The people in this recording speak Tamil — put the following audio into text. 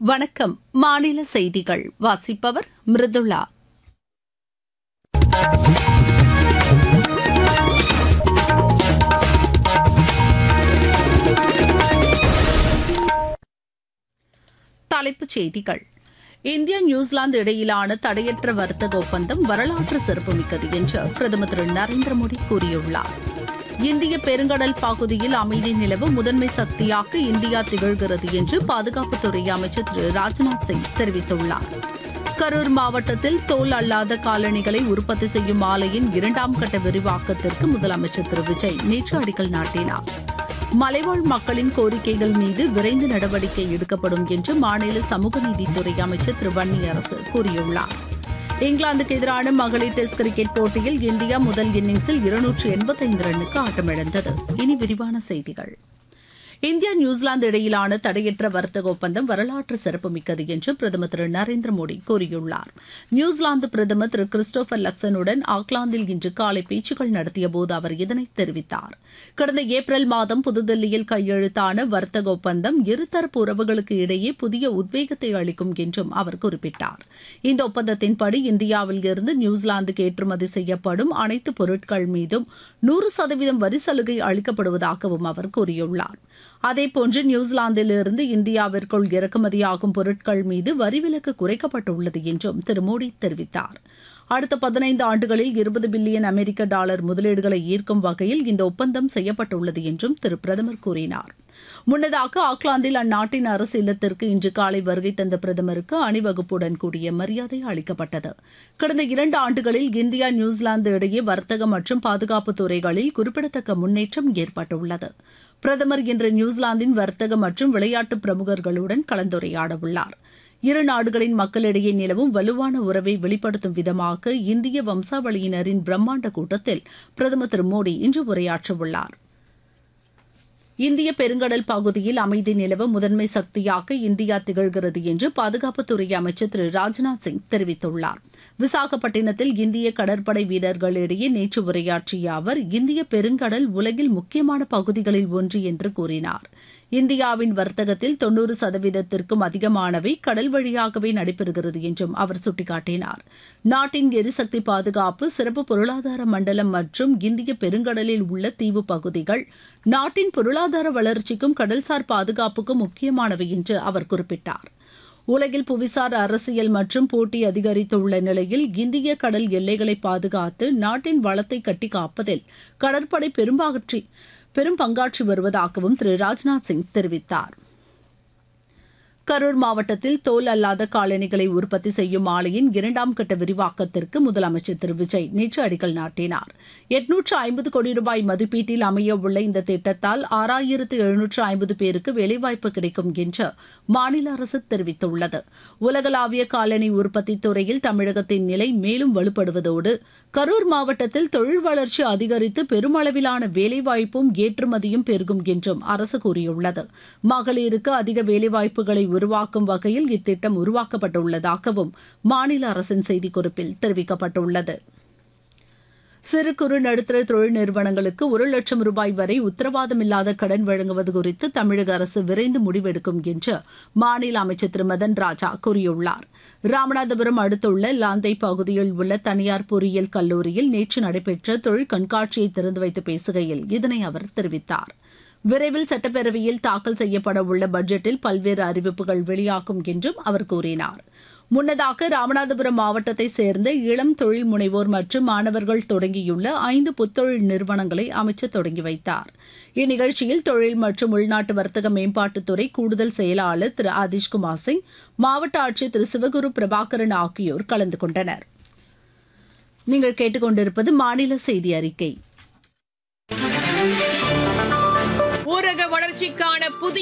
வணக்கம் மாநில செய்திகள் வாசிப்பவர் மிருதுளா தலைப்புச் செய்திகள் இந்தியா நியூசிலாந்து இடையிலான தடையற்ற வர்த்தக ஒப்பந்தம் வரலாற்று சிறப்புமிக்கது என்று பிரதமர் திரு நரேந்திர மோடி கூறியுள்ளார் இந்திய பெருங்கடல் பகுதியில் அமைதி நிலவ முதன்மை சக்தியாக இந்தியா திகழ்கிறது என்று பாதுகாப்புத்துறை அமைச்சர் திரு ராஜ்நாத் சிங் தெரிவித்துள்ளார் கரூர் மாவட்டத்தில் தோல் அல்லாத காலணிகளை உற்பத்தி செய்யும் ஆலையின் இரண்டாம் கட்ட விரிவாக்கத்திற்கு முதலமைச்சர் திரு விஜய் நேற்று அடிக்கல் நாட்டினார் மலைவாழ் மக்களின் கோரிக்கைகள் மீது விரைந்து நடவடிக்கை எடுக்கப்படும் என்று மாநில சமூக நீதித்துறை அமைச்சர் திரு வன்னியரசு கூறியுள்ளார் இங்கிலாந்துக்கு எதிரான மகளிர் டெஸ்ட் கிரிக்கெட் போட்டியில் இந்தியா முதல் இன்னிங்ஸில் இருநூற்று எண்பத்தைந்து ரன்னுக்கு ஆட்டமிழந்தது இனி விரிவான செய்திகள் இந்தியா நியூசிலாந்து இடையிலான தடையற்ற வர்த்தக ஒப்பந்தம் வரலாற்று சிறப்புமிக்கது என்று பிரதமர் திரு நரேந்திர மோடி கூறியுள்ளார் நியூசிலாந்து பிரதமர் திரு கிறிஸ்டோபர் லக்சனுடன் ஆக்லாந்தில் இன்று காலை பேச்சுக்கள் நடத்தியபோது அவர் இதனை தெரிவித்தார் கடந்த ஏப்ரல் மாதம் புதுதில்லியில் கையெழுத்தான வர்த்தக ஒப்பந்தம் இருதரப்பு உறவுகளுக்கு இடையே புதிய உத்வேகத்தை அளிக்கும் என்றும் அவர் குறிப்பிட்டார் இந்த ஒப்பந்தத்தின்படி இந்தியாவில் இருந்து நியூசிலாந்துக்கு ஏற்றுமதி செய்யப்படும் அனைத்து பொருட்கள் மீதும் நூறு சதவீதம் வரி சலுகை அளிக்கப்படுவதாகவும் அவர் கூறியுள்ளார் அதேபோன்று நியூசிலாந்திலிருந்து இந்தியாவிற்குள் இறக்குமதியாகும் பொருட்கள் மீது வரி விலக்கு குறைக்கப்பட்டுள்ளது என்றும் திரு மோடி தெரிவித்தார் அடுத்த பதினைந்து ஆண்டுகளில் இருபது பில்லியன் அமெரிக்க டாலர் முதலீடுகளை ஈர்க்கும் வகையில் இந்த ஒப்பந்தம் செய்யப்பட்டுள்ளது என்றும் திரு பிரதமர் கூறினார் முன்னதாக ஆக்லாந்தில் அந்நாட்டின் அரசு இல்லத்திற்கு இன்று காலை வருகை தந்த பிரதமருக்கு அணிவகுப்புடன் கூடிய மரியாதை அளிக்கப்பட்டது கடந்த இரண்டு ஆண்டுகளில் இந்தியா நியூசிலாந்து இடையே வர்த்தகம் மற்றும் பாதுகாப்பு துறைகளில் குறிப்பிடத்தக்க முன்னேற்றம் ஏற்பட்டுள்ளது பிரதமர் இன்று நியூசிலாந்தின் வர்த்தக மற்றும் விளையாட்டு பிரமுகர்களுடன் கலந்துரையாடவுள்ளார் இரு நாடுகளின் மக்களிடையே நிலவும் வலுவான உறவை வெளிப்படுத்தும் விதமாக இந்திய வம்சாவளியினரின் பிரம்மாண்ட கூட்டத்தில் பிரதமர் திரு மோடி இன்று உரையாற்றவுள்ளார் இந்திய பெருங்கடல் பகுதியில் அமைதி நிலவ முதன்மை சக்தியாக இந்தியா திகழ்கிறது என்று பாதுகாப்புத்துறை அமைச்சர் திரு ராஜ்நாத் சிங் தெரிவித்துள்ளார் விசாகப்பட்டினத்தில் இந்திய கடற்படை வீரர்களிடையே நேற்று உரையாற்றிய அவர் இந்திய பெருங்கடல் உலகில் முக்கியமான பகுதிகளில் ஒன்று என்று கூறினார் இந்தியாவின் வர்த்தகத்தில் தொன்னூறு சதவீதத்திற்கும் அதிகமானவை கடல் வழியாகவே நடைபெறுகிறது என்றும் அவர் சுட்டிக்காட்டினார் நாட்டின் எரிசக்தி பாதுகாப்பு சிறப்பு பொருளாதார மண்டலம் மற்றும் இந்திய பெருங்கடலில் உள்ள தீவு பகுதிகள் நாட்டின் பொருளாதார வளர்ச்சிக்கும் கடல்சார் பாதுகாப்புக்கும் முக்கியமானவை என்று அவர் குறிப்பிட்டார் உலகில் புவிசார் அரசியல் மற்றும் போட்டி அதிகரித்துள்ள நிலையில் இந்திய கடல் எல்லைகளை பாதுகாத்து நாட்டின் வளத்தை கட்டி காப்பதில் கடற்படை பெரும்பாற்றி பெரும் பங்காற்றி வருவதாகவும் திரு ராஜ்நாத் சிங் தெரிவித்தார் கரூர் மாவட்டத்தில் தோல் அல்லாத காலணிகளை உற்பத்தி செய்யும் ஆலையின் இரண்டாம் கட்ட விரிவாக்கத்திற்கு முதலமைச்சர் திரு விஜய் நேற்று அடிக்கல் நாட்டினார் எட்நூற்று ஐம்பது கோடி ரூபாய் மதிப்பீட்டில் அமையவுள்ள இந்த திட்டத்தால் ஆறாயிரத்து எழுநூற்று ஐம்பது பேருக்கு வேலைவாய்ப்பு கிடைக்கும் என்று மாநில அரசு தெரிவித்துள்ளது உலகளாவிய காலணி உற்பத்தி துறையில் தமிழகத்தின் நிலை மேலும் வலுப்படுவதோடு கரூர் மாவட்டத்தில் தொழில் வளர்ச்சி அதிகரித்து பெருமளவிலான வேலைவாய்ப்பும் ஏற்றுமதியும் பெருகும் என்றும் அரசு கூறியுள்ளது மகளிருக்கு அதிக வேலைவாய்ப்புகளை உருவாக்கும் வகையில் இத்திட்டம் உருவாக்கப்பட்டுள்ளதாகவும் மாநில அரசின் செய்திக்குறிப்பில் தெரிவிக்கப்பட்டுள்ளது சிறு குறு நடுத்தர தொழில் நிறுவனங்களுக்கு ஒரு லட்சம் ரூபாய் வரை உத்தரவாதமில்லாத கடன் வழங்குவது குறித்து தமிழக அரசு விரைந்து முடிவெடுக்கும் என்று மாநில அமைச்சர் திரு மதன் ராஜா கூறியுள்ளார் ராமநாதபுரம் அடுத்துள்ள லாந்தை பகுதியில் உள்ள தனியார் பொறியியல் கல்லூரியில் நேற்று நடைபெற்ற தொழில் கண்காட்சியை திறந்து வைத்து பேசுகையில் இதனை அவர் தெரிவித்தார் விரைவில் சட்டப்பேரவையில் தாக்கல் செய்யப்பட உள்ள பட்ஜெட்டில் பல்வேறு அறிவிப்புகள் வெளியாகும் என்றும் அவர் கூறினார் முன்னதாக ராமநாதபுரம் மாவட்டத்தை சேர்ந்த இளம் தொழில் முனைவோர் மற்றும் மாணவர்கள் தொடங்கியுள்ள ஐந்து புத்தொழில் நிறுவனங்களை அமைச்சர் தொடங்கி வைத்தார் இந்நிகழ்ச்சியில் தொழில் மற்றும் உள்நாட்டு வர்த்தக மேம்பாட்டுத்துறை கூடுதல் செயலாளர் திரு ஆதிஷ்குமார் சிங் மாவட்ட ஆட்சியர் திரு சிவகுரு பிரபாகரன் ஆகியோர் கலந்து கொண்டனர் நீங்கள் கேட்டுக்கொண்டிருப்பது மாநில செய்தி அறிக்கை ஊரக வளர்ச்சிக்கான புதிய